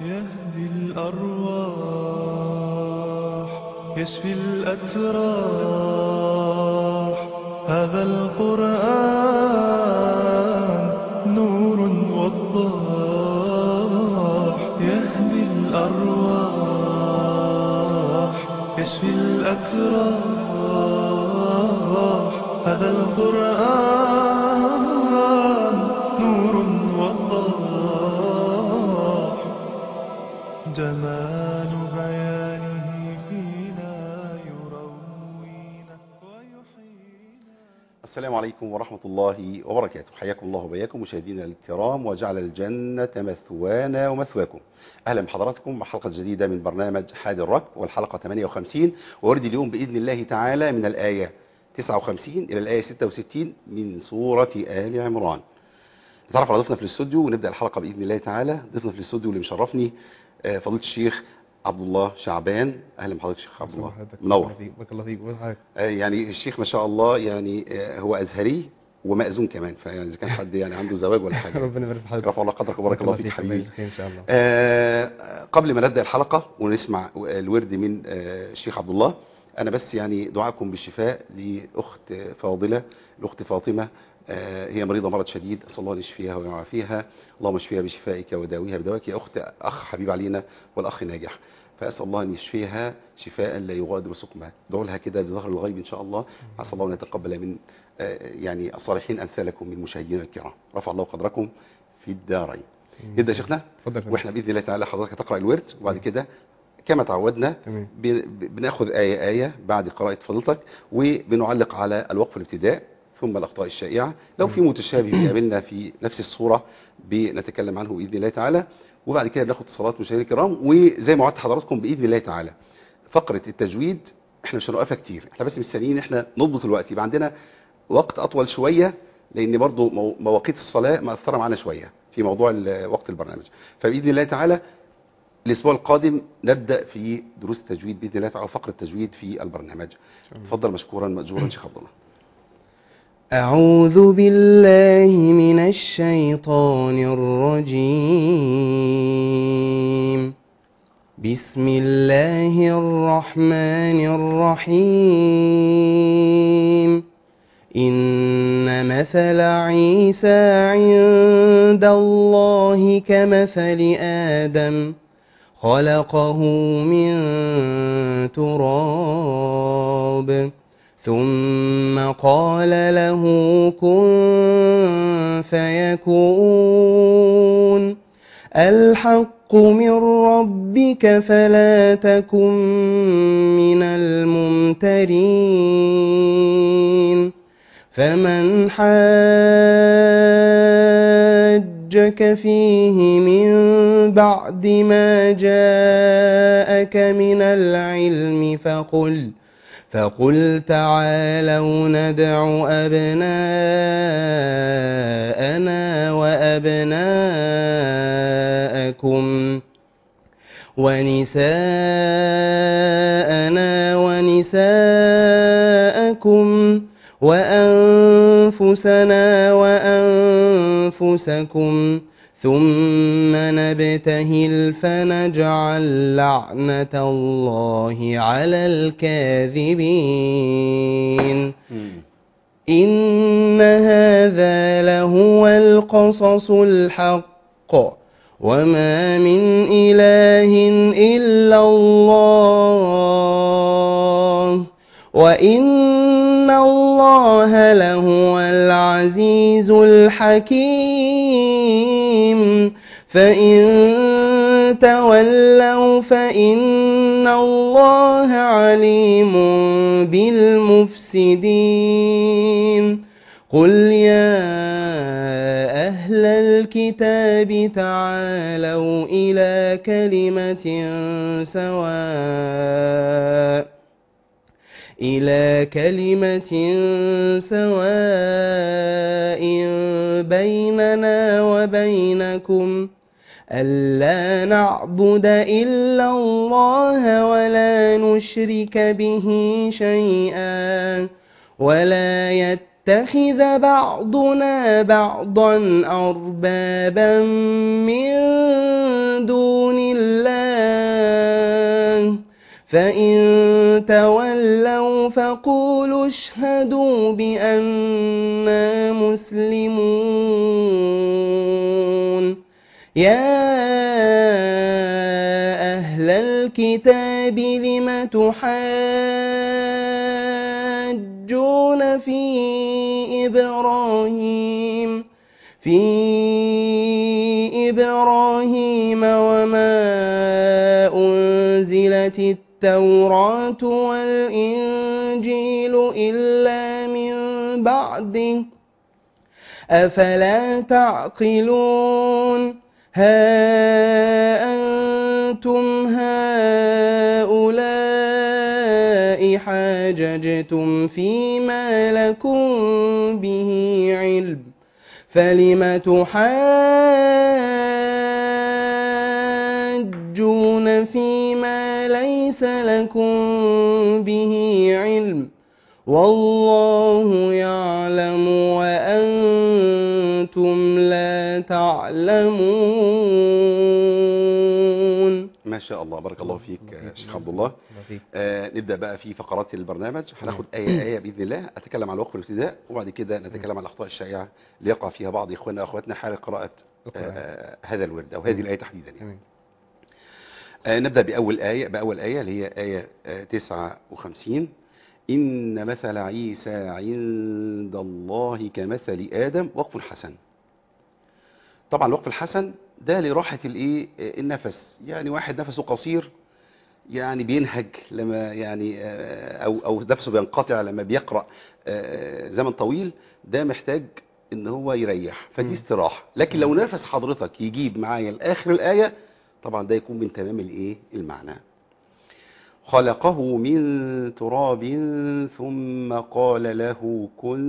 يهدي الأرواح يشفي الأتراح هذا القرآن نور وضاح يهدي الأرواح يشفي الأتراح هذا القرآن نور وضاح جمال بيانه فينا يروينا ويحيينا السلام عليكم ورحمة الله وبركاته حياكم الله وبياكم مشاهدينا الكرام وجعل الجنة مثوانا ومثواكم أهلا بحضراتكم مع حلقة جديدة من برنامج حاد الركب والحلقة 58 وورد اليوم بإذن الله تعالى من الآية 59 إلى الآية 66 من سورة آل عمران نتعرف على ضيفنا في الاستوديو ونبدأ الحلقة بإذن الله تعالى ضيفنا في الاستوديو اللي مشرفني آه، فضيلة الشيخ عبد الله شعبان أهلا بحضرتك شيخ عبد الله منور بارك الله فيك وبارك حضرتك آه، يعني الشيخ ما شاء الله يعني آه، هو أزهري ومأذون كمان فيعني إذا كان حد يعني عنده زواج ولا حاجة ربنا يبارك في حضرتك رفع الله قدرك وبارك الله فيك الله حبيبي يبارك فيك ان شاء الله آه، قبل ما نبدأ الحلقة ونسمع الورد من آه، الشيخ عبد الله أنا بس يعني دعاكم بالشفاء لأخت فاضلة الأخت فاطمة آه، هي مريضة مرض شديد أسأل الله أن يشفيها ويعافيها اللهم اشفيها بشفائك وداويها بدواك يا أخت أخ حبيب علينا والأخ ناجح فأسأل الله أن يشفيها شفاء لا يغادر سقما ادعوا لها كده بظهر الغيب إن شاء الله عسى الله أن يتقبل من آه، يعني الصالحين أمثالكم من مشاهدينا الكرام رفع الله قدركم في الدارين نبدأ يا شيخنا اتفضل يا فندم. واحنا باذن الله تعالى حضرتك هتقرا الورد وبعد كده كما تعودنا تمام ب- ب- بناخذ ايه ايه بعد قراءه فضيلتك وبنعلق على الوقف الابتداء ثم الاخطاء الشائعه لو في متشابه بيقابلنا في نفس الصوره بنتكلم عنه باذن الله تعالى وبعد كده بناخد اتصالات مشاهدينا الكرام وزي ما وعدت حضراتكم باذن الله تعالى فقره التجويد احنا مش هنوقفها كتير احنا بس مستنيين احنا نضبط الوقت يبقى عندنا وقت اطول شويه لان برضو مو- مواقيت الصلاه مأثره معانا شويه في موضوع ال- وقت البرنامج فباذن الله تعالى الاسبوع القادم نبدا في دروس التجويد باذن الله تعالى فقره التجويد في البرنامج تفضل مشكورا ماجورا شيخ عبد الله أعوذ بالله من الشيطان الرجيم بسم الله الرحمن الرحيم إن مثل عيسى عند الله كمثل آدم خلقه من تراب ثم قال له كن فيكون الحق من ربك فلا تكن من الممترين فمن حاجك فيه من بعد ما جاءك من العلم فقل فقل تعالوا ندع أبناءنا وأبناءكم ونساءنا ونساءكم وأنفسنا وأنفسكم ثم نبتهل فنجعل لعنة الله على الكاذبين إن هذا لهو القصص الحق وما من إله إلا الله وإن الله لهو العزيز الحكيم فإن تولوا فإن الله عليم بالمفسدين قل يا أهل الكتاب تعالوا إلى كلمة سواء إلى كلمة سواء بيننا وبينكم ألا نعبد إلا الله ولا نشرك به شيئا ولا يتبع ليتخذ بعضنا بعضا أربابا من دون الله فإن تولوا فقولوا اشهدوا بأننا مسلمون يا أهل الكتاب لم تحاجون في إبراهيم في إبراهيم وما أنزلت التوراة والإنجيل إلا من بعده أفلا تعقلون ها أنتم هؤلاء حاججتم فيما لكم به علم فلم تحاجون فيما ليس لكم به علم والله يعلم وأنتم لا تعلمون ما شاء الله بارك الله فيك يا شيخ عبد الله آه نبدا بقى في فقرات البرنامج هناخد ايه ايه باذن الله اتكلم عن الوقف والابتداء وبعد كده نتكلم عن الاخطاء الشائعه اللي يقع فيها بعض اخواننا واخواتنا حال قراءه آه هذا الورد او هذه الايه تحديدا يعني. تمام آه نبدا باول ايه باول ايه اللي هي ايه آه 59 ان مثل عيسى عند الله كمثل ادم وقف حسن طبعا الوقف الحسن ده لراحه الايه آه، النفس يعني واحد نفسه قصير يعني بينهج لما يعني آه، او او نفسه بينقطع لما بيقرا آه، زمن طويل ده محتاج ان هو يريح فدي مم. استراحه لكن لو نفس حضرتك يجيب معايا لاخر الايه طبعا ده يكون من تمام الايه المعنى خلقه من تراب ثم قال له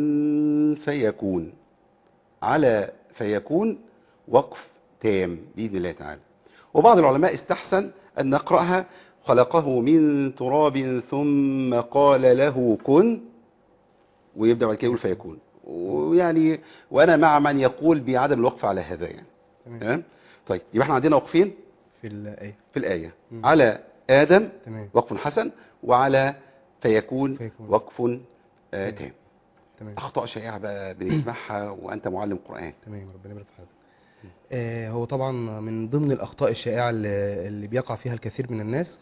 كن فيكون على فيكون وقف تام باذن الله تعالى وبعض العلماء استحسن ان نقراها خلقه من تراب ثم قال له كن ويبدا بعد كده يقول فيكون ويعني وانا مع من يقول بعدم الوقف على هذا يعني تمام تمام طيب يبقى احنا عندنا وقفين في الآية في الايه مم. على ادم تمام وقف حسن وعلى فيكون, فيكون. وقف آه تمام. تام تمام اخطاء شائعه بقى بنسمعها وانت معلم قران تمام ربنا يبارك في حضرتك آه هو طبعا من ضمن الأخطاء الشائعة اللي, اللي بيقع فيها الكثير من الناس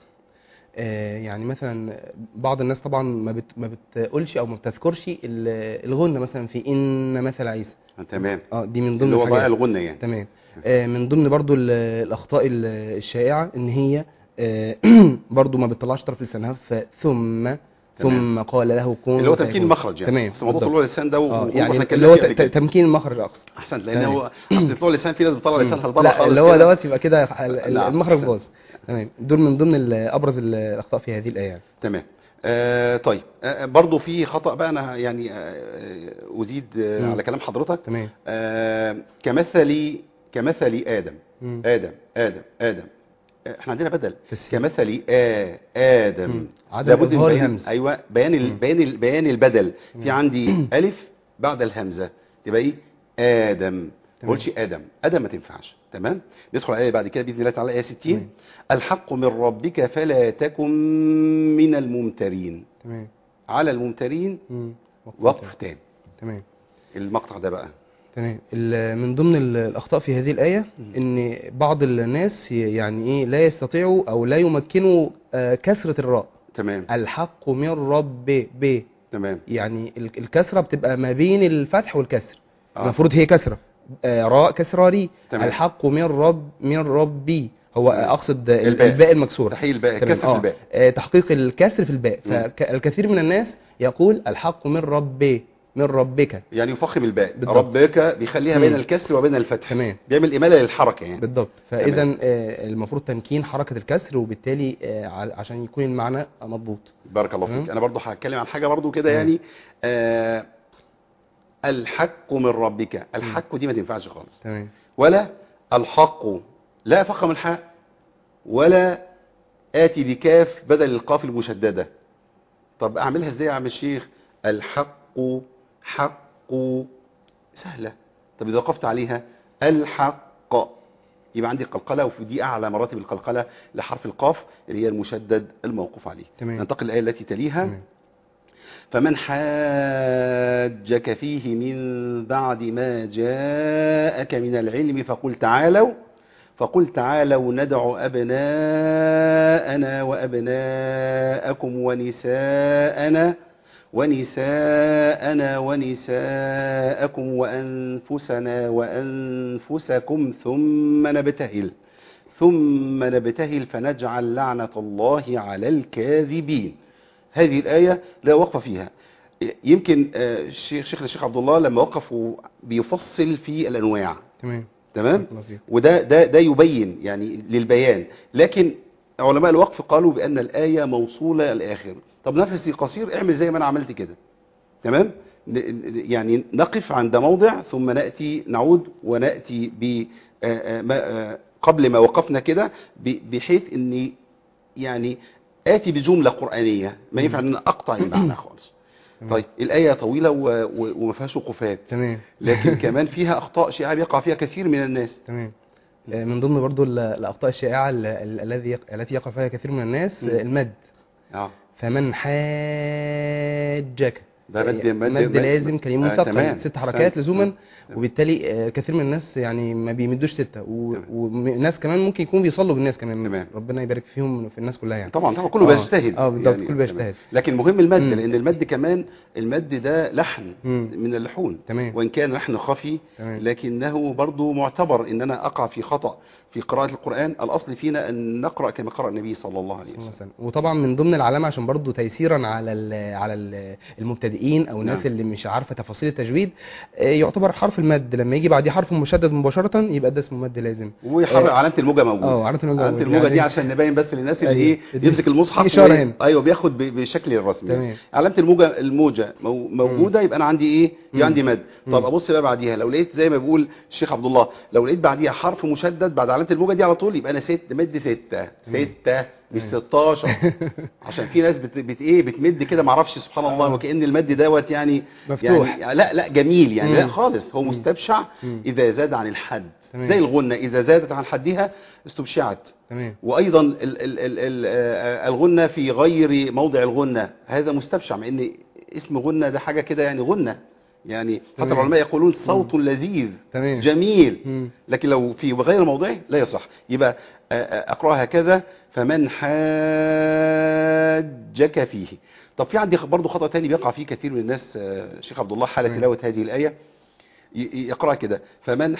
آه يعني مثلا بعض الناس طبعا ما بت ما بتقولش او ما بتذكرش ال- الغنة مثلا في ان مثل عيسى تمام اه دي من ضمن اللي هو ضياع الحاجات الغنه يعني تمام آه من ضمن برضو ال- الاخطاء ال- الشائعة ان هي آه برضو ما بتطلعش طرف لسانها فثم ثم قال له كن اللي هو تمكين فيكون. المخرج يعني تمام بس موضوع بالضبط. طلوع اللسان ده اه و- يعني واحنا اللي هو اتكلمنا فيه ت- قبل كده. تمكين المخرج الاقصى احسنت لان تمام. هو اصل طلوع اللسان في ناس بتطلع لسانها بره لا خالص اللي هو كده. دوت يبقى كده ال- ال- نعم، المخرج أحسن. باظ تمام دول من ضمن ال- ابرز ال- الاخطاء في هذه الايه يعني. تمام آه طيب آه برضو في خطا بقى انا يعني آه ازيد آه مم. على كلام حضرتك تمام آه كمثل كمثل ادم مم. ادم ادم ادم آه، احنا عندنا بدل في السين. كمثل آ ادم مم. عدم لابد من إظهار بيان- الهمز. ايوه بيان ال- مم. بيان ال- بيان البدل في تمام. عندي الف بعد الهمزه تبقى ايه ادم ما تمام. قلتش ادم ادم ما تنفعش تمام ندخل على الايه بعد كده باذن الله تعالى ايه 60 تمام. الحق من ربك فلا تكن من الممترين تمام على الممترين مم. وقف تام تمام المقطع ده بقى تمام ال- من ضمن ال- الاخطاء في هذه الايه مم. ان بعض الناس ي- يعني ايه لا يستطيعوا او لا يمكنوا آه، كسره الراء تمام الحق من رب ب تمام يعني ال- الكسره بتبقى ما بين الفتح والكسر آه. المفروض هي كسره آه، راء كسره ري تمام. الحق من رب من ربي هو تمام. اقصد ال- الباء. الباء المكسوره تحيل الباء تمام. كسر آه. في الباء آه، تحقيق الكسر في الباء مم. فالكثير من الناس يقول الحق من ربي من ربك يعني يفخم الباء بالضبط. ربك بيخليها بين مم. الكسر وبين الفتح تمام بيعمل إمالة للحركة يعني بالضبط فاذا آه، المفروض تمكين حركه الكسر وبالتالي آه، ع- عشان يكون المعنى مضبوط بارك الله تمام. فيك انا برضو هتكلم عن حاجة برضو كده تمام. يعني آه الحق من ربك الحق دي ما تنفعش خالص تمام ولا الحق لا فخم الحاء ولا آتي بكاف بدل القاف المشددة طب أعملها إزاي يا عم الشيخ الحق حق سهلة طب إذا وقفت عليها الحق يبقى عندي قلقلة وفي دي أعلى مراتب القلقلة لحرف القاف اللي هي المشدد الموقوف عليه تمام. ننتقل الآية التي تليها تمام. فمن حاجك فيه من بعد ما جاءك من العلم فقل تعالوا فقل تعالوا ندع أبناءنا وأبناءكم ونساءنا ونساءنا ونساءكم وأنفسنا وأنفسكم ثم نبتهل ثم نبتهل فنجعل لعنة الله على الكاذبين هذه الآية لا وقف فيها يمكن آه، الشيخ شيخنا الشيخ عبد الله لما وقف بيفصل في الأنواع تمام تمام الله فيك. وده ده ده يبين يعني للبيان لكن علماء الوقف قالوا بأن الآية موصولة الآخر طب نفسي قصير اعمل زي ما أنا عملت كده تمام ن- ن- يعني نقف عند موضع ثم نأتي نعود ونأتي ب آه، آه، ما- آه، قبل ما وقفنا كده ب- بحيث اني يعني آتي بجملة قرآنية ما ينفع ان أنا اقطع المعنى خالص تمام. طيب الآية طويلة و- و- وما فيهاش وقفات تمام لكن كمان فيها أخطاء شائعة بيقع فيها كثير من الناس تمام آه، من ضمن برضو ال- الأخطاء الشائعة ال- ال- الذي يق- التي يقع فيها كثير من الناس مم. آه، المد اه فمن حاجك ده مد- آه، مد- مد مد- لازم كلمة آه، مثقل تمام. ست حركات سن- لزوما تمام. وبالتالي آه، كثير من الناس يعني ما بيمدوش ستة و- تمام. والناس كمان ممكن يكونوا بيصلوا بالناس كمان تمام. ربنا يبارك فيهم في الناس كلها يعني طبعا طبعا كله آه. بيجتهد اه بالضبط يعني كله تمام. بيجتهد لكن مهم المد مم. لان المد كمان المد ده لحن مم. من اللحون تمام وان كان لحن خفي تمام لكنه برضو معتبر ان انا اقع في خطأ في قراءة القرآن الاصل فينا ان نقرأ كما قرأ النبي صلى الله عليه صلى الله وسلم عليه وسلم. وطبعا من ضمن العلامه عشان برضو تيسيرا على ال على ال المبتدئين او الناس نعم. اللي مش عارفه تفاصيل التجويد آه، يعتبر حرف المد لما يجي بعديه حرف مشدد مباشره يبقى ده اسمه مد لازم وحرف آه. علامة الموجة موجود اه عارف الموجة علامة موجود. الموجة دي يعني- عشان نبين بس للناس اللي أيوة. ايه دي- يمسك المصحف في إشارة وإيه؟ هنا. ايوه بياخد ب- بشكل الرسمي تمام. علامة الموجة الموجة مو- موجودة يبقى انا عندي ايه يبقى مم. عندي مد طب مم. ابص بقى بعديها لو لقيت زي ما بيقول الشيخ عبد الله لو لقيت بعديها حرف مشدد بعد علامة الموجة دي على طول يبقى انا ست مد ستة ستة مش تمام. 16 عشان في ناس بت, بت ايه بتمد كده معرفش سبحان الله آه. وكأن المد دوت يعني مفتوح. يعني لا لا جميل يعني لا مم. خالص هو مم. مستبشع مم. اذا زاد عن الحد تمام. زي الغنة اذا زادت عن حدها استبشعت تمام وايضا ال ال ال ال آه، الغنة في غير موضع الغنة هذا مستبشع مع ان اسم غنة ده حاجة كده يعني غنة يعني حتى تمام. العلماء يقولون صوت لذيذ تمام جميل مم. لكن لو في غير موضعه لا يصح يبقى آه، آه، اقراها هكذا فمن حاجك فيه طب في عندي برضه خطأ تاني بيقع فيه كثير من الناس آه، شيخ عبد الله حال تمام. تلاوة هذه الآية ي- ي- يقرأ كده فمن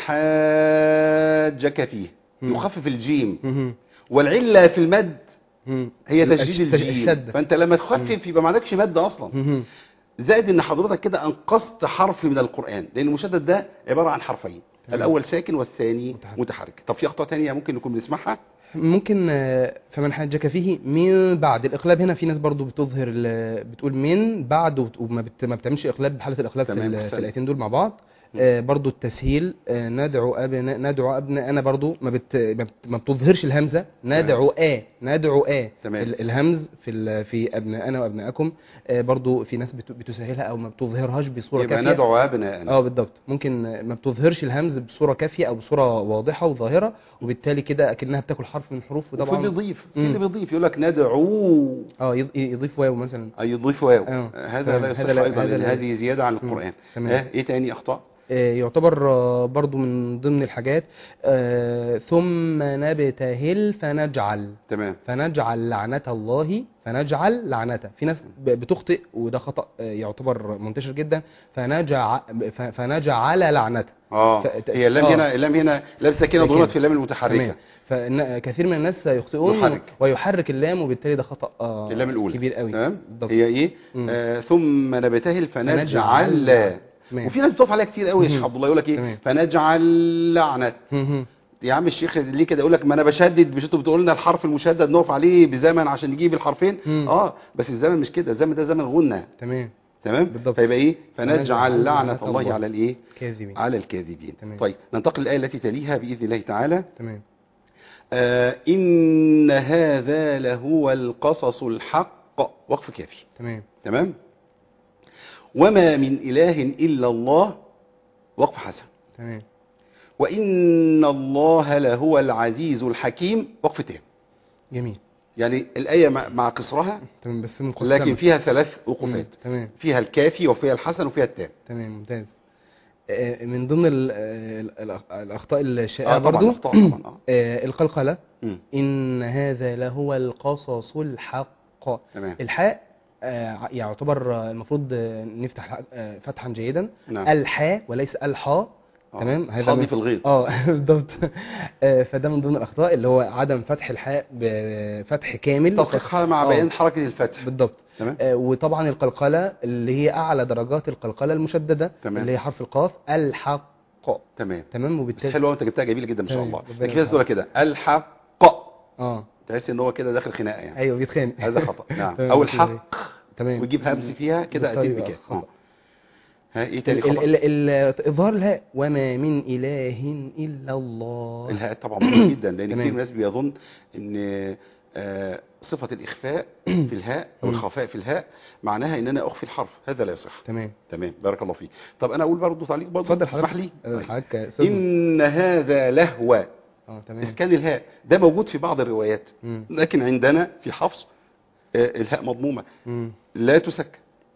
حاجك فيه مم. يخفف الجيم مم. والعلة في المد مم. هي الش- تشديد الش- الجيم الشدة. فانت لما تخفف يبقى ما عندكش مد اصلا مم. زائد ان حضرتك كده انقذت حرف من القرآن لان المشدد ده عبارة عن حرفين تمام. الاول ساكن والثاني متحرك. متحرك طب في اخطاء تانية ممكن نكون بنسمعها ممكن آه، فمن حاجك فيه من بعد الاقلاب هنا في ناس برضو بتظهر ال- بتقول من بعد وبت- وما بت ما بتعملش اقلاب بحاله الاقلاب في, تمام، ال- في أحسنت. الايتين دول مع بعض آه، برضو التسهيل آه، ندعو ابنا ندعو ابناءنا برضو ما بت ما بت- ما بتظهرش الهمزه ندعو ا ندعو ا تمام. ال- الهمز في ال- في ابناءنا وابناءكم آه، برضو في ناس بت- بتسهلها او ما بتظهرهاش بصوره يبقى كافيه ندعو ابناءنا اه بالضبط ممكن ما بتظهرش الهمز بصوره كافيه او بصوره واضحه وظاهره وبالتالي كده اكنها بتاكل حرف من الحروف وفي وطبعا بيضيف في مم. اللي بيضيف يقول لك ندعو اه يض- يضيف واو مثلا اي يضيف واو آه. هذا تمام. لا يصح هذا لا- ايضا هذا لان لا- هذه زياده عن مم. القران تمام. ها ايه تاني اخطاء آه، يعتبر آه، برضو من ضمن الحاجات آه، ثم نبتهل فنجعل تمام فنجعل لعنة الله فنجعل لعنته في ناس ب- بتخطئ وده خطأ آه، يعتبر منتشر جدا فنجع ف- فنجعل لعنته اه ف- هي اللام آه. هنا اللام هنا لام ساكنه ساكنة. ضمت في اللام المتحركه تمام فكثير من الناس يخطئون يحرك. ويحرك اللام وبالتالي ده خطأ آه، اللام الاولى كبير قوي تمام بالضبط. هي ايه مم. آه ثم نبتهل فنجعل فنجعل. تمام. وفي ناس بتقف عليها كتير قوي يا شيخ مم. عبد الله يقول لك ايه تمام. فنجعل لعنه مهم. يا عم الشيخ ليه كده يقول لك ما انا بشدد مش انتوا بتقولوا لنا الحرف المشدد نقف عليه بزمن عشان نجيب الحرفين مم. اه بس الزمن مش كده الزمن ده زمن غنى تمام تمام بالضبط. فيبقى ايه فنجعل فنجعل لعنه لعنة الله الله. على الايه كاذبين على الكاذبين تمام. طيب ننتقل للآية التي تليها بإذن الله تعالى تمام آه إن هذا لهو القصص الحق وقف كافي تمام تمام وما من إله إلا الله وقف حسن تمام وإن الله لهو العزيز الحكيم وقف تام جميل يعني الآية مع مع قصرها تمام بس مقسمة لكن فيها ثلاث مم، وقفات تمام فيها الكافي وفيها الحسن وفيها التام تمام ممتاز آه، من ضمن ال- آه، ال- الأخ- الأخطاء الشائعة آه طبعا برضو أخطاء طبعا آه. آه، القلقلة مم. إن هذا لهو القصص الحق تمام الحاء آه، يعتبر آه، المفروض آه، نفتح الحاء، آه، فتحا جيدا نعم الحاء وليس الحاء آه. تمام هذا حاضي من- في الغيط اه بالضبط آه، فده من ضمن الاخطاء اللي هو عدم فتح الحاء بفتح كامل تدقيقها مع آه. بيان حركة الفتح بالضبط تمام آه، وطبعا القلقله اللي هي اعلى درجات القلقله المشدده تمام. اللي هي حرف القاف الحق تمام تمام بس وبالتالي حلوه وانت جبتها جميله جدا ما شاء تمام. الله ربنا لكن في ناس يرحمه. تقول كده الحق اه تحس ان هو كده داخل خناقه يعني ايوه بيتخانق هذا خطا نعم تمام، او كده. الحق تمام ويجيب همس فيها كده اتم بالطريقة بكده خطأ. آه. ها ايه تاني ال- ال- خطا ال- ال- اظهار الهاء وما من اله الا الله الهاء طبعا مهم جدا لان تمام. كتير من الناس بيظن ان آه، صفه الاخفاء في الهاء او مم. الخفاء في الهاء معناها ان انا اخفي الحرف هذا لا يصح تمام تمام بارك الله فيك طب انا اقول برضه تعليق برضه اتفضل اسمح حضرتك لي آه، طيب. حضرتك صدق. ان هذا لهو اه تمام اسكان الهاء ده موجود في بعض الروايات مم. لكن عندنا في حفص آه، الهاء مضمومه مم. لا تسكن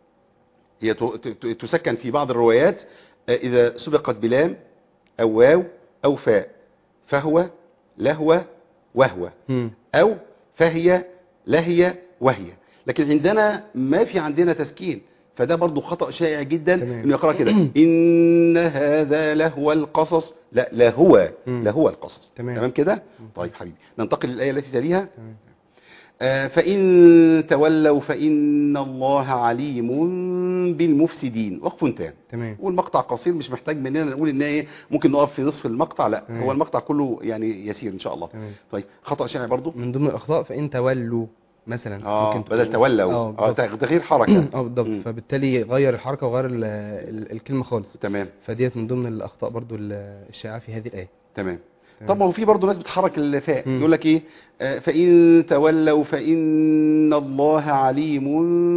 هي ت- ت- تسكن في بعض الروايات آه، إذا سبقت بلام أو واو أو فاء فهو لهو وهو مم. أو فهي لهي وهي لكن عندنا ما في عندنا تسكين فده برضو خطأ شائع جدا تمام. انه يقرأ كده إن هذا لهو القصص لا لهو مم. لهو القصص تمام. تمام كده طيب حبيبي ننتقل للآية التي تليها تمام آه، فإن تولوا فإن الله عليم بالمفسدين وقف تام تمام والمقطع قصير مش محتاج مننا نقول ان ايه ممكن نقف في نصف المقطع لا تمام. هو المقطع كله يعني يسير ان شاء الله تمام طيب خطأ شائع برضو من ضمن الاخطاء فان تولوا مثلا اه ممكن بدل تقول- تولوا اه اه بالضبط. تغيير حركة اه بالضبط مم. فبالتالي غير الحركه وغير ال- ال- الكلمه خالص تمام فديت من ضمن الاخطاء برضو ال- الشائعه في هذه الايه تمام تمام. طب ما هو في برضه ناس بتحرك الفاء مم. يقول لك ايه آه، فإن تولوا فإن الله عليم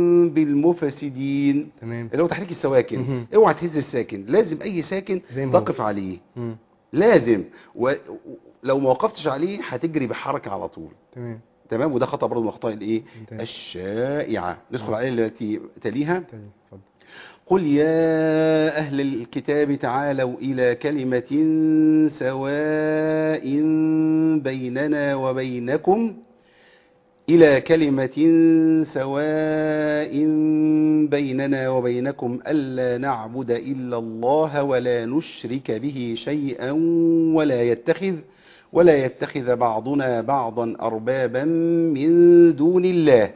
بالمفسدين تمام اللي هو تحريك السواكن مهم. اوعى تهز الساكن لازم اي ساكن زي ما هو. تقف عليه مم. لازم ولو ما وقفتش عليه هتجري بحركه على طول تمام تمام وده خطا برضه من الاخطاء الايه ممتاز. الشائعه ندخل على الآية التي تليها تمام. اتفضل قل يا اهل الكتاب تعالوا الى كلمه سواء بيننا وبينكم إلى كلمة سواء بيننا وبينكم ألا نعبد إلا الله ولا نشرك به شيئا ولا يتخذ ولا يتخذ بعضنا بعضا أربابا من دون الله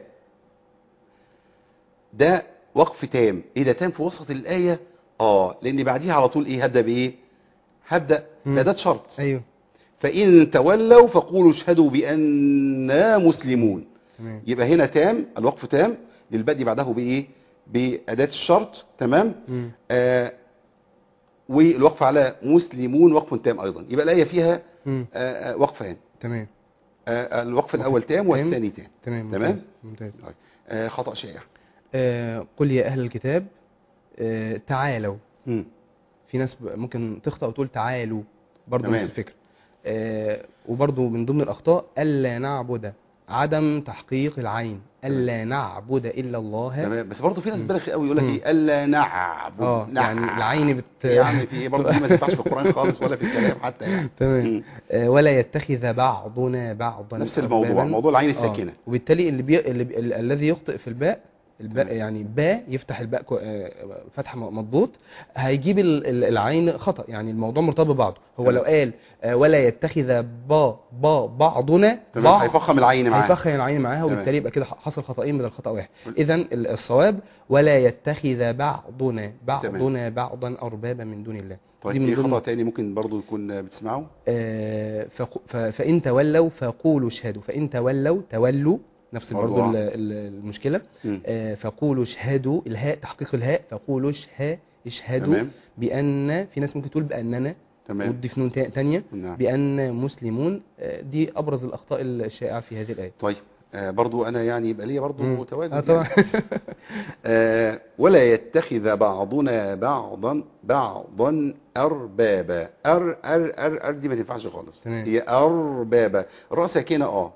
ده وقف تام إيه ده تام في وسط الآية آه لأن بعديها على طول إيه هبدأ بإيه هبدأ مم. بأداة شرط ايوه فإن تولوا فقولوا اشهدوا بأننا مسلمون تمام يبقى هنا تام الوقف تام للبدء بعده بإيه بأداة الشرط تمام مم. آه والوقف على مسلمون وقف تام أيضا يبقى الآية فيها مم. آه آه، وقفين تمام آه الوقف الأول تام تام. والثاني تام تمام تمام؟ ممتاز ممتاز آه خطأ شائع آه قل يا اهل الكتاب آه تعالوا مم. في ناس ب- ممكن تخطأ وتقول تعالوا برضه تمام. نفس الفكرة آه وبرضه من ضمن الأخطاء ألا نعبد عدم تحقيق العين ألا نعبد إلا الله تمام بس برضه في ناس مم. بالغ قوي يقول لك مم. ايه الا نعبد اه يعني نعم. العين بت يا عم في ايه برضه دي ما تنفعش في القرآن خالص ولا في الكلام حتى يعني تمام مم. آه ولا يتخذ بعضنا بعضا نفس الموضوع أرباباً. موضوع العين آه. الساكنة وبالتالي اللي, بي... اللي بي... ال- الذي يخطئ في الباء الباء تمام. يعني باء يفتح الباء كو... آه، فتح م- مضبوط هيجيب ال- ال- العين خطأ يعني الموضوع مرتبط ببعضه هو تمام. لو قال آه، ولا يتخذ با با بعضنا تمام بعض هيفخم العين معاه هيفخم العين معاها تمام. وبالتالي يبقى كده حصل خطأين بدل خطأ واحد وال- اذا ال- الصواب ولا يتخذ بعضنا بعضنا بعضا اربابا من دون الله طيب دي من في ضمن- خطأ تاني ممكن برضو يكون بتسمعه آه، فق- ف- فإن تولوا فقولوا اشهدوا فإن تولوا تولوا نفس برضو برضو آه. ال- ال- المشكلة مم. آه، فقولوا اشهدوا الهاء تحقيق الهاء فقولوا شه اشهدوا تمام بأن في ناس ممكن تقول بأننا تمام وتضيف نون تا- تانية نعم بأن مسلمون آه، دي أبرز الأخطاء الشائعة في هذه الآية طيب آه برضو انا يعني يبقى ليا برضو مم. تواجد اه طبعا يعني. آه ولا يتخذ بعضنا بعضا بعضا اربابا ار ار ار ار دي ما تنفعش خالص تمام. هي اربابا الراء ساكنه اه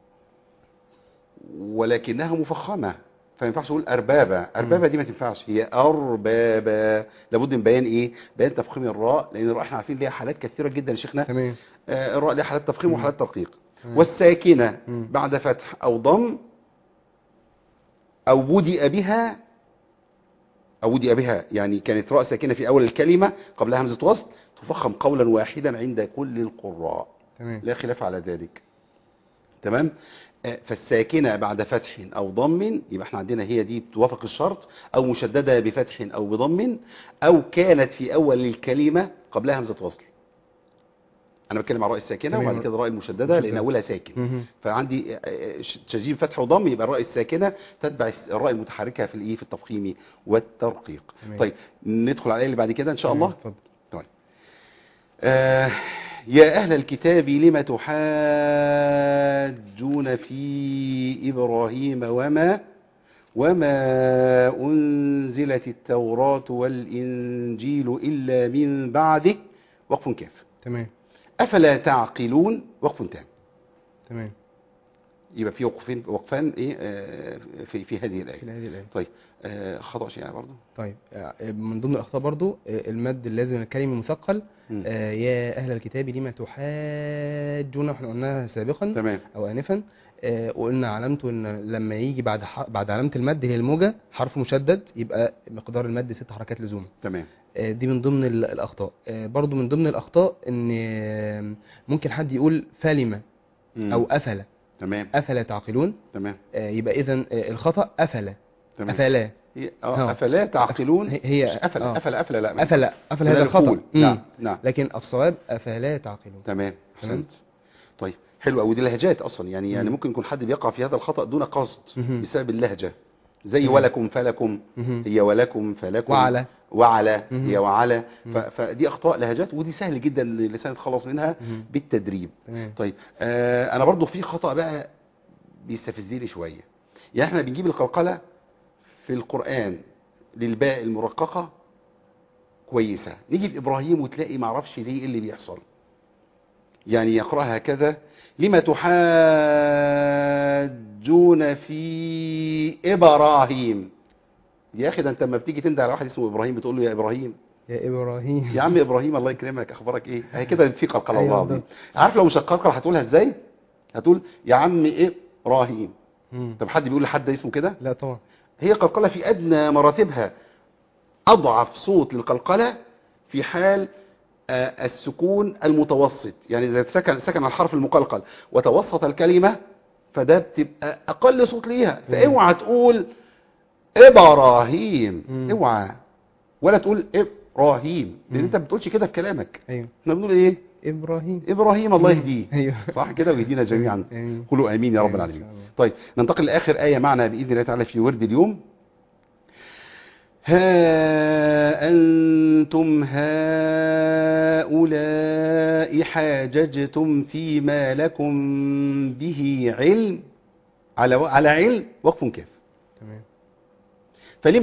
ولكنها مفخمه فما ينفعش اقول اربابه اربابه دي ما تنفعش هي اربابا لابد من بيان ايه بيان تفخيم الراء لان الراء احنا عارفين ليها حالات كثيره جدا يا شيخنا تمام آه، الراء ليها حالات تفخيم مم. وحالات ترقيق تمام. والساكنه مم. بعد فتح او ضم او بدأ بها او بدأ بها يعني كانت راء ساكنه في اول الكلمه قبلها همزه وصل تفخم قولا واحدا عند كل القراء تمام لا خلاف على ذلك تمام آه، فالساكنه بعد فتح او ضم يبقى احنا عندنا هي دي توافق الشرط او مشدده بفتح او بضم او كانت في اول الكلمه قبلها همزه وصل انا بتكلم عن الراء الساكنه تمام. وبعد كده الراء المشدده لان مشددة. اولها ساكن مهم. فعندي آه، آه، ش- تشجيم فتح وضم يبقى الراء الساكنه تتبع الس- الراء المتحركه في الايه في التفخيم والترقيق تمام. طيب ندخل على الآية اللي بعد كده ان شاء تمام، الله اتفضل طيب آه يا أهل الكتاب لم تحاجون في إبراهيم وما وما أنزلت التوراة والإنجيل إلا من بعده وقف كاف تمام أفلا تعقلون وقف تام تمام يبقى في وقفين وقفان إيه آه، في في هذه في الآية هذه الآية طيب آه، خطأ شيء برضه طيب آه، من ضمن الأخطاء برضو آه، المد اللازم من الكلمة مثقل مم. آه، يا أهل الكتاب لما تحاجون احنا قلناها سابقا تمام أو آنفا آه، وقلنا علامته إن لما يجي بعد ح... بعد علامة المد هي الموجة حرف مشدد يبقى مقدار المد ست حركات لزوما تمام آه، دي من ضمن ال- الأخطاء آه، برضو من ضمن الأخطاء إن آه، ممكن حد يقول فلم مم. أو أفل تمام أفلا تعقلون تمام آه، يبقى إذا الخطأ أفلا تمام أفلا هي- آه. اه افلا تعقلون هي- هي- مش افلا آه. افلا افلا لا أفلا أفلا بدل هذا الخطأ الفول. مم. نعم نعم لكن الصواب أفلا تعقلون تمام تمام. احسنت طيب حلو قوي دي لهجات اصلا يعني يعني مم. ممكن يكون حد بيقع في هذا الخطا دون قصد مهم. بسبب اللهجه زي تمام. ولكم فلكم مهم. هي ولكم فلكم وعلى وعلى مهم. هي وعلى ف- مم. فدي اخطاء لهجات ودي سهل جدا اللسان يتخلص منها مهم. بالتدريب تمام طيب آه انا برضو في خطا بقى بيستفزني شويه يعني احنا بنجيب القلقله في القران للباء المرققه كويسه نيجي في ابراهيم وتلاقي ما اعرفش ليه ايه اللي بيحصل يعني يقراها كذا لما تحاجون في ابراهيم يا اخي ده انت لما بتيجي تندى على واحد اسمه ابراهيم بتقول له يا ابراهيم يا إبراهيم يا عم ابراهيم الله يكرمك اخبارك ايه هي كده في قلقله أيوة والله بالظبط. عارف لو مش هتقلقل هتقولها ازاي هتقول يا عم ابراهيم مم. طب حد بيقول لحد اسمه كده لا طبعا هي قلقله في ادنى مراتبها اضعف صوت للقلقله في حال آه، السكون المتوسط يعني اذا سكن سكن الحرف المقلقل وتوسط الكلمه فده بتبقى اقل صوت ليها فاوعى تقول ابراهيم مم. اوعى ولا تقول ابراهيم لان مم. انت ما بتقولش كده في كلامك أيوه احنا بنقول ايه إبراهيم ابراهيم الله مم. يهديه أيوه صح كده ويهدينا جميعا آمين قولوا امين يا رب آمين إن العالمين شاء الله. طيب ننتقل لاخر ايه معنا باذن الله تعالى في ورد اليوم ها انتم هؤلاء حاججتم فيما لكم به علم على على علم وقف كاف تمام فلم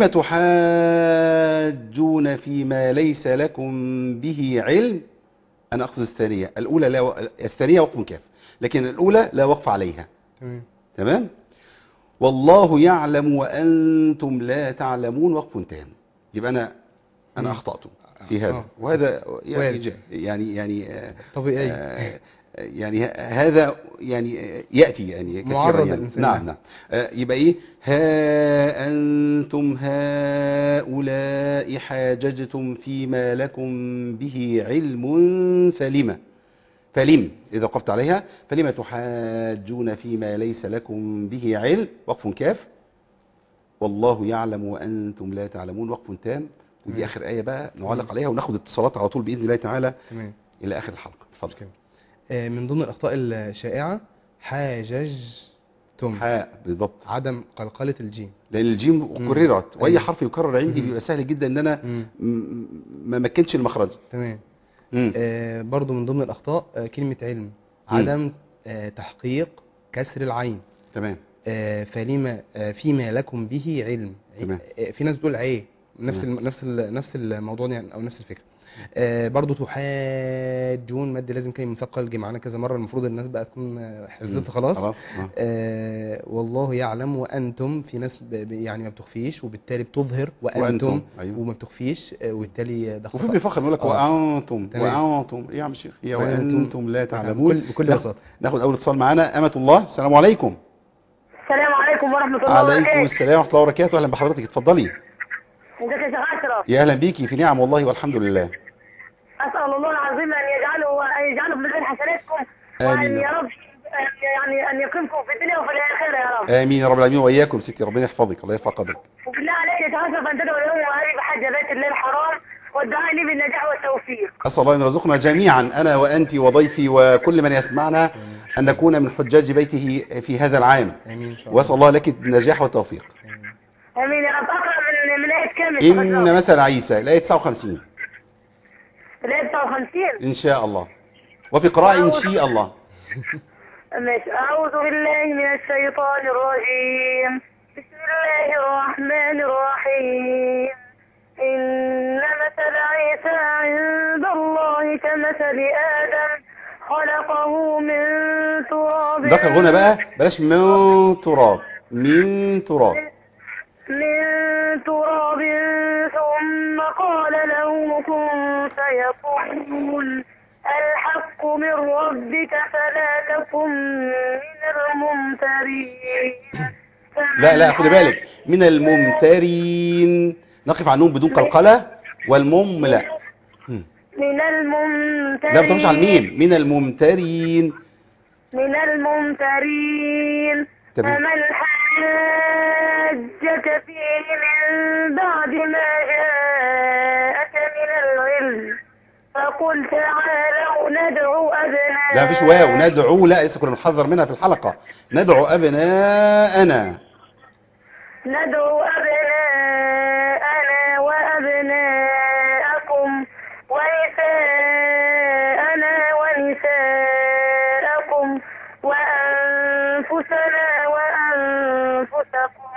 تحاجون فيما ليس لكم به علم انا اقصد الثانيه الاولى لا و... الثانيه وقف كاف لكن الاولى لا وقف عليها تمام تمام والله يعلم وانتم لا تعلمون وقف تام يبقى انا انا مم. اخطات في هذا آه. وهذا يعني وارد. جا- يعني يعني آه، طبيعي آه، يعني ه- هذا يعني آه، ياتي يعني كثيرا معرض يعني. الإنسان نعم له. نعم آه، يبقى ايه ها انتم هؤلاء حاججتم فيما لكم به علم فلم فلم إذا وقفت عليها فلم تحاجون فيما ليس لكم به علم وقف كاف والله يعلم وأنتم لا تعلمون وقف تام ودي تمام. آخر آية بقى نعلق عليها وناخد اتصالات على طول بإذن الله تعالى تمام إلى آخر الحلقة اتفضل كده. آه، من ضمن الأخطاء الشائعة حاججتم حاء بالضبط عدم قلقلة الجيم لأن الجيم مم. كررت وأي أيوة. حرف يكرر عندي مم. بيبقى سهل جدا إن أنا مم. م- ما مكنش المخرج تمام مم. آه، برضو من ضمن الأخطاء آه، كلمة علم عدم آه، تحقيق كسر العين تمام آه، فلما آه، فيما لكم به علم تمام. آه، في ناس بتقول عيه نفس تمام. الم... نفس ال... نفس الموضوع يعني او نفس الفكره آه، برضو تحاجون مد لازم كلمه مثقل جه معانا كذا مره المفروض الناس بقى تكون آه، حفظتها خلاص خلاص آه. آه والله يعلم وانتم في ناس ب... ب- يعني ما بتخفيش وبالتالي بتظهر وانتم, وأنتم، أيوة. وما بتخفيش آه، وبالتالي ده وفي خطا بيفخر يقول لك آه. وانتم تمام. وانتم ايه يا عم الشيخ هي وأنتم. وانتم لا تعلمون بكل, بكل ناخد- بساطه ناخد اول اتصال معانا امه الله السلام عليكم السلام عليكم ورحمة الله عليكم وبركاته السلام ورحمه الله وبركاته اهلا بحضرتك اتفضلي ازيك يا شيخ أشرف يا اهلا بيكي في نعم والله والحمد لله أسأل الله العظيم أن يجعله أن يجعله من غير حسناتكم آمين. وأن يا رب يعني أن يقيمكم في الدنيا وفي الآخرة يا رب امين يا رب العالمين واياكم ستي ربنا يحفظك الله يرفع قدرك وبالله عليك يا شيخ أشرف أن تدعو اليوم وهذه بحج بيت الله الحرام والدعاء لي بالنجاح والتوفيق اسال الله ان يرزقنا جميعا انا وانت وضيفي وكل من يسمعنا ان نكون من حجاج بيته في هذا العام امين ان شاء الله واسال الله لك النجاح والتوفيق آمين يا رب أقرأ من من آية كام يا شيخ ان أشرف؟ مثل عيسى الايه 59 الآية 59 ان شاء الله وفي قراءه ان شاء الله ماشي أعوذ بالله من الشيطان الرجيم بسم الله الرحمن الرحيم إن مثل عيسى عند الله كمثل آدم خلقه من تراب ذكر هنا بقى بلاش من تراب من تراب من تراب ثم قال له كن فيكون الحق من ربك فلا تكن من الممترين لا لا خدي بالك من الممترين نقف عنهم بدون قلقله والمملأ هم. من الممترين لا ما تقومش على الميم من الممترين من الممترين تمام. فمن حاجك فيه من بعد ما جاءك من العلم فقل تعالوا ندعو أبناءنا لا مفيش واو ندعو لا لسه كنا بنحذر منها في الحلقه ندعو ابناءنا ندعو أبناءنا وأبناءكم ونساءنا ونساءكم وأنفسنا وأنفسكم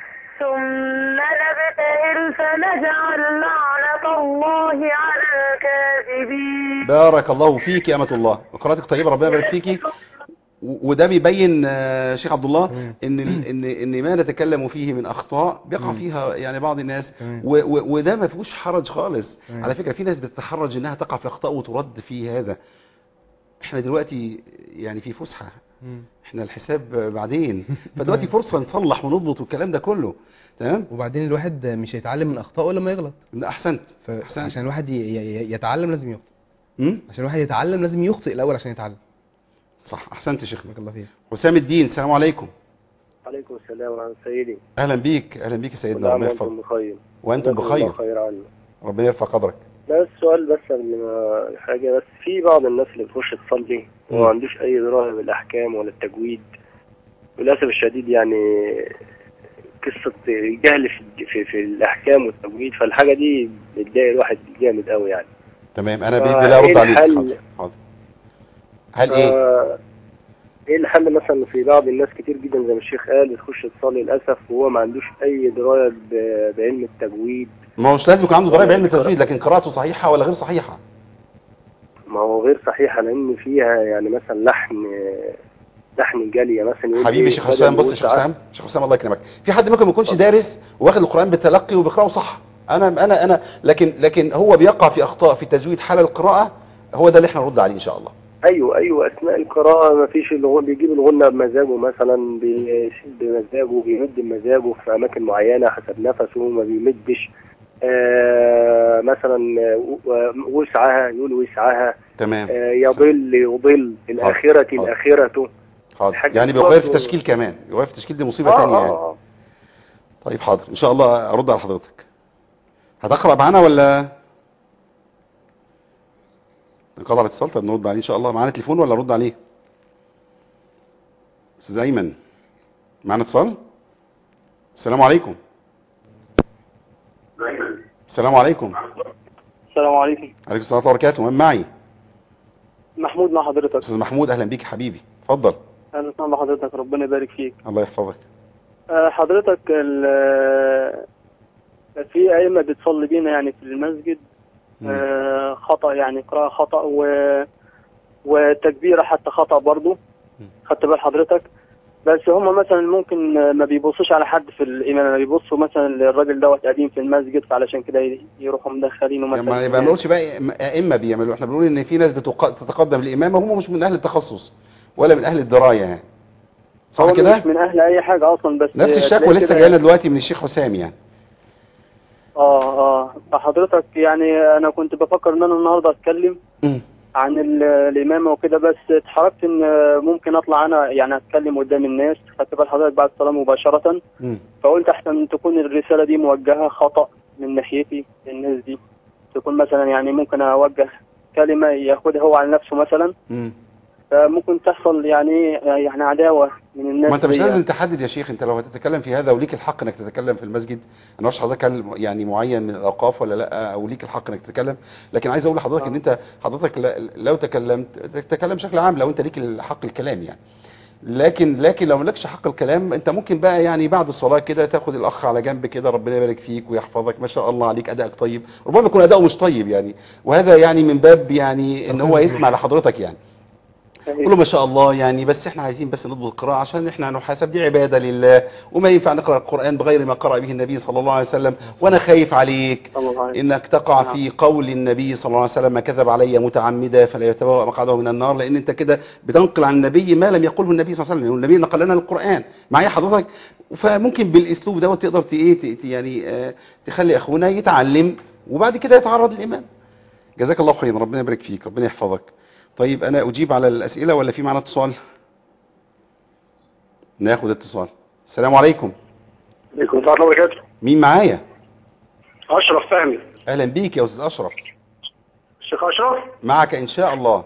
ثم نبتهل فنجعل لعنة الله على الكاذبين بارك الله فيك يا امه الله قراءتك طيبه ربنا يبارك فيكي و- وده بيبين آه، شيخ عبد الله مم. ان ال- ان ان ما نتكلم فيه من اخطاء بيقع مم. فيها يعني بعض الناس تمام. و- و- وده ما فيهوش حرج خالص تمام. على فكره في ناس بتتحرج انها تقع في اخطاء وترد في هذا احنا دلوقتي يعني في فسحه مم. احنا الحساب بعدين فدلوقتي فرصه نصلح ونضبط والكلام ده كله تمام وبعدين الواحد مش هيتعلم من اخطائه لما يغلط لا، احسنت احسنت فعشان الواحد ي- ي- يتعلم لازم يخطئ مم؟ عشان الواحد يتعلم لازم يخطئ الاول عشان يتعلم صح احسنت يا شيخنا بارك الله فيك حسام الدين السلام عليكم عليكم السلام ورحمة سيدي اهلا بيك اهلا بيك يا سيدنا كل عام ربنا وانتم يحفظك بخير وانتم جزاكم الله بخير خير عنا ربنا يرفع قدرك بس سؤال بس قبل ما حاجة بس في بعض الناس اللي بتخش تصلي مم. وما عندوش أي دراية بالأحكام ولا التجويد للأسف الشديد يعني قصة جهل في, في, في الأحكام والتجويد فالحاجة دي بتضايق الواحد جامد قوي يعني تمام انا فا باذن الله إيه ارد عليك الحل؟ حاضر حاضر هل ايه فا ايه الحل مثلا في بعض الناس كتير جدا زي ما الشيخ قال بتخش تصلي للاسف وهو ما عندوش اي درايه ب- بعلم التجويد ما هوش لازم يكون عنده ضرائب علم التجويد لكن قراءته صحيحه ولا غير صحيحه ما هو غير صحيحه لان فيها يعني مثلا لحن لحن جاليه مثلا يقول حبيبي إيه شيخ بدل حسام ما بص يقول يا شيخ ساعات- حسام شيخ حسام الله يكرمك في حد ممكن ما يكونش دارس واخد القران بالتلقي وبيقراه صح انا انا انا لكن لكن هو بيقع في اخطاء في تجويد حال القراءه هو ده اللي احنا نرد عليه ان شاء الله ايوه ايوه اثناء القراءه ما فيش الغ- بيجيب الغنه بمزاجه مثلا بيشد بمزاجه بيمد بمزاجه في اماكن معينه حسب نفسه ما بيمدش آه مثلا آه، وسعها يقول وسعها تمام آه، يضل يضل الآخرة حاضر. الآخرة حاضر الحاجة يعني دي بيغير في برضه- التشكيل كمان بيغير في التشكيل دي مصيبه آه، ثانيه آه، يعني آه. طيب حاضر ان شاء الله ارد على حضرتك هتقرا معانا ولا انقطع الاتصال طب نرد عليه ان شاء الله معانا تليفون ولا نرد عليه استاذ ايمن معانا اتصال السلام عليكم السلام عليكم السلام عليكم عليكم السلام ورحمه الله وبركاته من معي محمود مع حضرتك استاذ محمود اهلا بيك يا حبيبي اتفضل اهلا وسهلا بحضرتك ربنا يبارك فيك الله يحفظك آه، حضرتك ال- في ائمه بتصلي بينا يعني في المسجد مم. آه، خطا يعني قراءه خطا و وتكبيره حتى خطا برضه مم. خدت بال حضرتك بس هم مثلا ممكن ما بيبصوش على حد في الامام ما بيبصوا مثلا للراجل دوت قديم في المسجد فعلشان كده ي- يروحوا مدخلينه مثلا يعني يبقى ما نقولش بقى ائمه بيعملوا احنا بنقول ان في ناس بتق- تتقدم الامامه هم مش من اهل التخصص ولا من اهل الدرايه يعني صح هو كده مش من اهل اي حاجه اصلا بس نفس الشكوى تلاقي لسه كده- جايه لنا دلوقتي من الشيخ حسام يعني اه اه فحضرتك يعني انا كنت بفكر ان انا النهارده اتكلم مم. عن ال- الامامه وكده بس اتحركت ان ممكن اطلع انا يعني اتكلم قدام الناس خدت بال حضرتك بعد الصلاه مباشره مم. فقلت احسن تكون الرساله دي موجهه خطا من ناحيتي للناس دي تكون مثلا يعني ممكن اوجه كلمه ياخدها هو على نفسه مثلا مم. فممكن تحصل يعني يعني عداوه من الناس ما انت مش دي. لازم تحدد يا شيخ انت لو هتتكلم في هذا وليك الحق انك تتكلم في المسجد انا مش حضرتك هل يعني معين من الاوقاف ولا لا او ليك الحق انك تتكلم لكن عايز اقول لحضرتك ان انت حضرتك ل- لو تكلمت تتكلم بشكل عام لو انت ليك الحق الكلام يعني لكن لكن لو مالكش حق الكلام انت ممكن بقى يعني بعد الصلاه كده تاخد الاخ على جنب كده ربنا يبارك فيك ويحفظك ما شاء الله عليك ادائك طيب ربما يكون اداؤه مش طيب يعني وهذا يعني من باب يعني ان هو يسمع لحضرتك يعني قول له ما شاء الله يعني بس احنا عايزين بس نضبط القراءة عشان احنا نحاسب دي عبادة لله وما ينفع نقرأ القرآن بغير ما قرأ به النبي صلى الله عليه وسلم وانا خايف عليك صلى الله عليه انك تقع نعم. في قول النبي صلى الله عليه وسلم ما كذب علي متعمدا فلا يتبوأ مقعده من النار لان انت كده بتنقل عن النبي ما لم يقله النبي صلى الله عليه وسلم لأن النبي نقل لنا القرآن معايا حضرتك فممكن بالاسلوب دوت تقدر ت- ايه ت- ت- يعني آه، تخلي اخونا يتعلم وبعد كده يتعرض للامام جزاك الله خيرا ربنا يبارك فيك ربنا يحفظك طيب انا اجيب على الاسئله ولا في معنا اتصال ناخد اتصال السلام عليكم عليكم السلام ورحمه الله وبركاته مين معايا اشرف فهمي اهلا بيك يا استاذ اشرف الشيخ اشرف معك ان شاء الله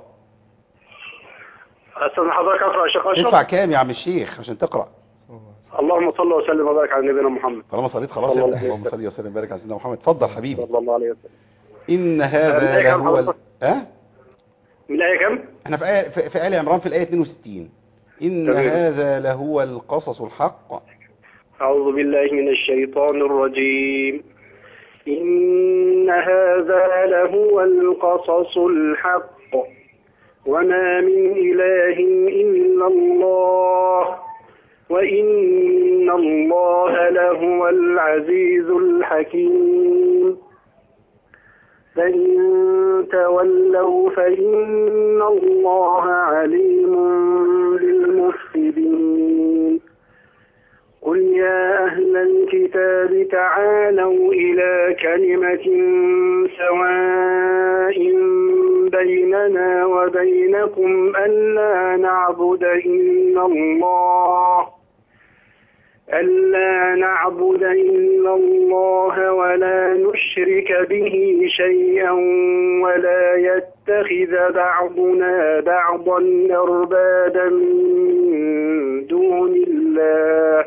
استاذن حضرتك اقرا يا شيخ اشرف تدفع كام يا عم الشيخ عشان تقرا اللهم صل وسلم وبارك على نبينا محمد طالما صليت خلاص صلى يا الله ابني. عليه اللهم صل وسلم وبارك على سيدنا محمد اتفضل حبيبي صلى الله عليه وسلم ان هذا الآية كام لهو ال... حضرتك؟ ها من الايه كام؟ احنا في آية في, في آل عمران في الآية 62 إن تمام. هذا لهو القصص الحق أعوذ بالله من الشيطان الرجيم إن هذا لهو القصص الحق وما من إله إلا الله وإن الله لهو العزيز الحكيم فإن تولوا فإن الله عليم بالمفسدين قل يا أهل الكتاب تعالوا إلى كلمة سواء بيننا وبينكم ألا نعبد إلا الله ألا نعبد إلا الله ولا نشرك به شيئا ولا يتخذ بعضنا بعضا أربابا من دون الله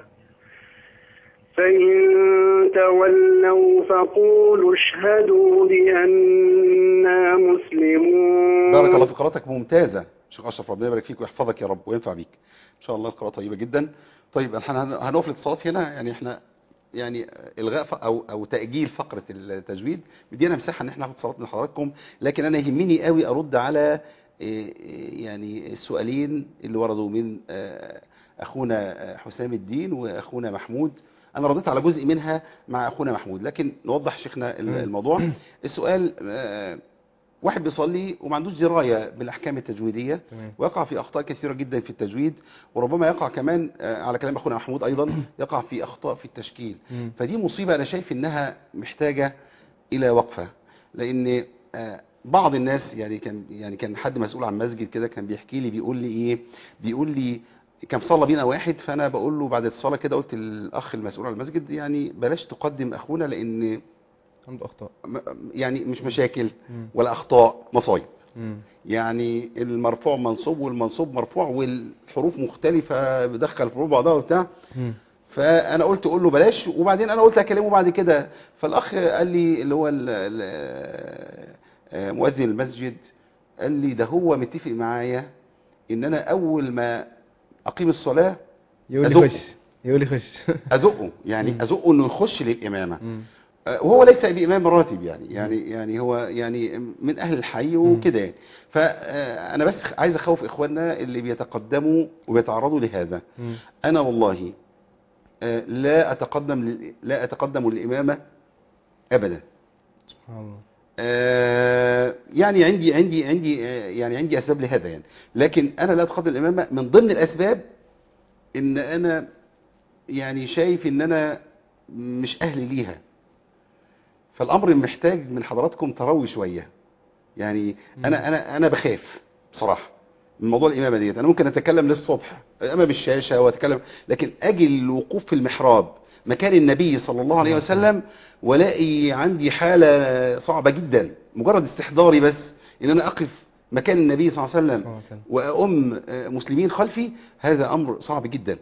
فإن تولوا فقولوا اشهدوا بأننا مسلمون بارك الله في قراءتك ممتازة شيخ أشرف ربنا يبارك فيك ويحفظك يا رب وينفع بيك إن شاء الله القراءة طيبة جدا طيب احنا هن- هنقف الاتصالات هنا يعني احنا يعني الغاء ف- او او تاجيل فقره التجويد مدينا مساحه ان احنا ناخد اتصالات من حضراتكم لكن انا يهمني قوي ارد على إيه، إيه، يعني السؤالين اللي وردوا من آه، اخونا آه، حسام الدين واخونا محمود انا رديت على جزء منها مع اخونا محمود لكن نوضح شيخنا ال- مم. الموضوع السؤال آه، واحد بيصلي وما عندوش درايه بالاحكام التجويديه تمام ويقع في اخطاء كثيره جدا في التجويد وربما يقع كمان آه، على كلام اخونا محمود ايضا يقع في اخطاء في التشكيل مم. فدي مصيبه انا شايف انها محتاجه الى وقفه لان آه، بعض الناس يعني كان يعني كان حد مسؤول عن مسجد كده كان بيحكي لي بيقول لي ايه بيقول لي كان صلى بينا واحد فانا بقول له بعد الصلاه كده قلت للاخ المسؤول عن المسجد يعني بلاش تقدم اخونا لان عنده اخطاء م- يعني مش مشاكل مم. ولا اخطاء مصايب مم. يعني المرفوع منصوب والمنصوب مرفوع والحروف مختلفة بدخل في بعضها وبتاع مم. فانا قلت اقول له بلاش وبعدين انا قلت اكلمه بعد كده فالاخ قال لي اللي هو ال- ال- آه، مؤذن المسجد قال لي ده هو متفق معايا ان انا اول ما اقيم الصلاه يقول أزقه. لي خش يقول لي خش ازقه يعني ازقه انه يخش للامامه آه، وهو ليس بامام راتب يعني يعني يعني هو يعني من اهل الحي وكده يعني فانا بس عايز اخوف اخواننا اللي بيتقدموا وبيتعرضوا لهذا مم. انا والله آه، لا اتقدم لل- لا اتقدم للامامه ابدا سبحان الله آه، يعني عندي عندي عندي آه، يعني عندي اسباب لهذا يعني لكن انا لا اتقدم الامامه من ضمن الاسباب ان انا يعني شايف ان انا مش اهل ليها فالامر محتاج من حضراتكم تروي شويه يعني انا انا انا بخاف بصراحه من موضوع الامامه ديت انا ممكن اتكلم للصبح امام الشاشه واتكلم لكن اجي الوقوف في المحراب مكان النبي صلى الله عليه وسلم والاقي عندي حاله صعبه جدا مجرد استحضاري بس ان انا اقف مكان النبي صلى الله عليه صلى وسلم الله عليه وسلم. وأم آه، مسلمين خلفي هذا أمر صعب جدا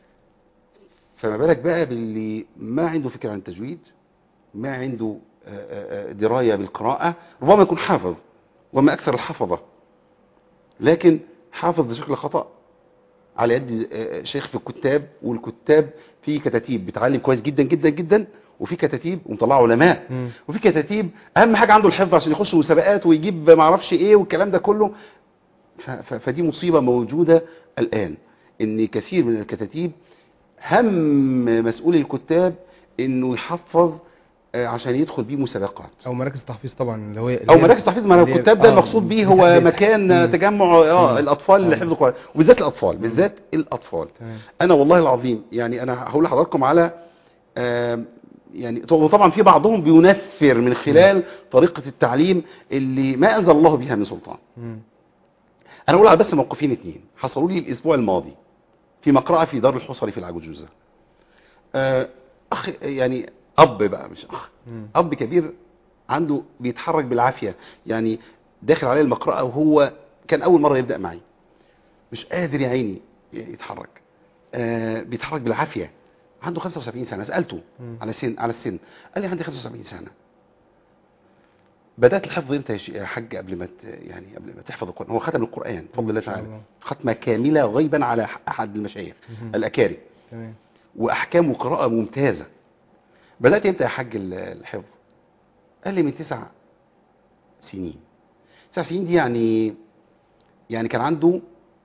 فما بالك بقى باللي ما عنده فكرة عن التجويد ما عنده آه، آه، آه، دراية بالقراءة ربما يكون حافظ وما أكثر الحفظة لكن حافظ بشكل خطأ على يد آه، شيخ في الكتاب والكتاب في كتاتيب بتعلم كويس جدا جدا جدا وفي كتاتيب ومطلعوا علماء مم. وفي كتاتيب اهم حاجه عنده الحفظ عشان يخش مسابقات ويجيب ما اعرفش ايه والكلام ده كله ف- ف- فدي مصيبه موجوده الان ان كثير من الكتاتيب هم مسؤول الكتاب انه يحفظ آه، عشان يدخل بيه مسابقات او مراكز تحفيظ طبعا اللي هو او مراكز تحفيظ ما انا اللي هي- الكتاب ده آه، المقصود بيه هو بالتحديد. مكان مم. تجمع اه مم. الاطفال آه. لحفظ القران وبالذات الاطفال بالذات الاطفال تمام انا والله العظيم يعني انا هقول لحضراتكم على آم، يعني ط- وطبعا في بعضهم بينفر من خلال طريقة التعليم اللي ما انزل الله بها من سلطان مم. انا اقول على بس موقفين اتنين حصلوا لي الاسبوع الماضي في مقرأة في دار الحصري في العجوزة آه، اخ يعني اب بقى مش اخ مم. اب كبير عنده بيتحرك بالعافية يعني داخل عليه المقرأة وهو كان اول مرة يبدأ معي مش قادر يا عيني يتحرك آه بيتحرك بالعافية عنده 75 سنة سألته مم. على سن على السن قال لي عندي 75 سنة بدأت الحفظ امتى يا شي- يا حاج قبل ما ت- يعني قبل ما تحفظ القرآن هو ختم القرآن بفضل الله ما شاء تعالى الله. ختمة كاملة غيبا على أحد المشايخ مهم. الأكارم تمام وأحكام وقراءة ممتازة بدأت امتى يا حاج ال- الحفظ قال لي من تسع سنين تسع سنين دي يعني يعني كان عنده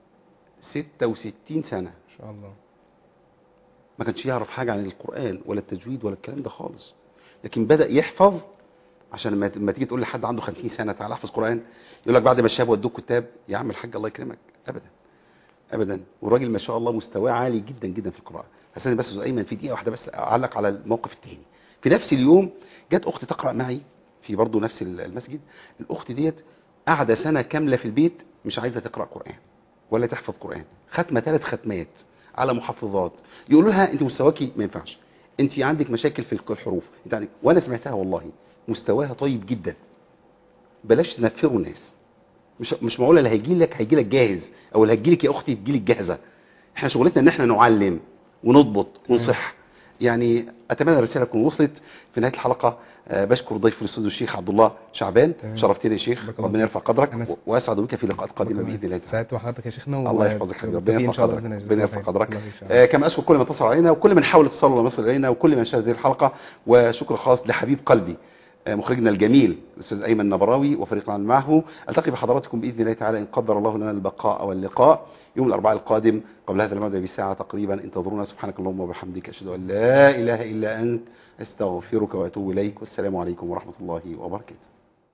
66 سنة ما شاء الله ما كانش يعرف حاجة عن القرآن ولا التجويد ولا الكلام ده خالص لكن بدأ يحفظ عشان لما لما تيجي تقول لحد عنده 50 سنة تعالى احفظ قرآن يقول لك بعد ما الشاب ودوك كتاب يا عم الحاج الله يكرمك أبدا أبدا والراجل ما شاء الله مستواه عالي جدا جدا في القراءة هستني بس أستاذ أيمن في دقيقة واحدة بس أعلق على الموقف التاني في نفس اليوم جت أختي تقرأ معي في برضه نفس المسجد الأخت ديت قاعدة سنة كاملة في البيت مش عايزة تقرأ قرآن ولا تحفظ قرآن ختمة ثلاث ختمات على محفظات يقولوا لها انت مستواكي ما ينفعش انت عندك مشاكل في الحروف انت عندك وانا سمعتها والله مستواها طيب جدا بلاش تنفروا الناس مش مش معقوله اللي هيجي لك هيجي لك جاهز او اللي هتجي لك يا اختي تجي لك جاهزه احنا شغلتنا ان احنا نعلم ونضبط ونصح يعني اتمنى الرساله تكون وصلت في نهايه الحلقه آه، بشكر ضيف في الاستوديو الشيخ عبد الله شعبان تمام. شرفتني يا شيخ بارك الله ربنا يرفع قدرك أنا س- و- واسعد بك في لقاءات قادمه باذن الله تعالى سعدت بحضرتك يا شيخنا الله يحفظك حبيبي ربنا وبالتوفيق يرفع ان شاء الله قدرك بإذن الله. ربنا يرفع قدرك الله إن شاء الله. آه، كما اشكر كل من اتصل علينا وكل من حاول اتصال ولا يصل الينا وكل من شاهد هذه الحلقه وشكر خاص لحبيب قلبي آه، مخرجنا الجميل الاستاذ ايمن نبراوي وفريق العمل معه التقي بحضراتكم باذن الله تعالى ان قدر الله لنا البقاء واللقاء يوم الاربعاء القادم قبل هذا الموعد بساعه تقريبا انتظرونا سبحانك اللهم وبحمدك اشهد ان لا اله الا انت استغفرك واتوب اليك والسلام عليكم ورحمه الله وبركاته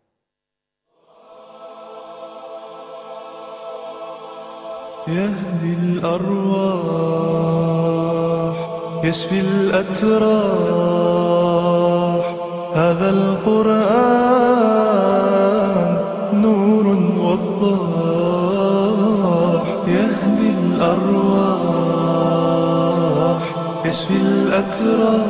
يهدي الأرواح يشفي الأتراح هذا القرآن نور وضاح يهدي الأرواح يشفي الأتراح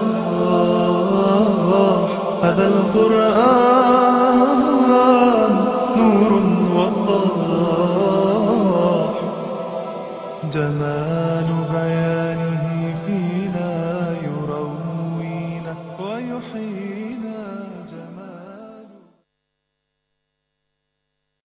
هذا القرآن نور وضاح جمال بيان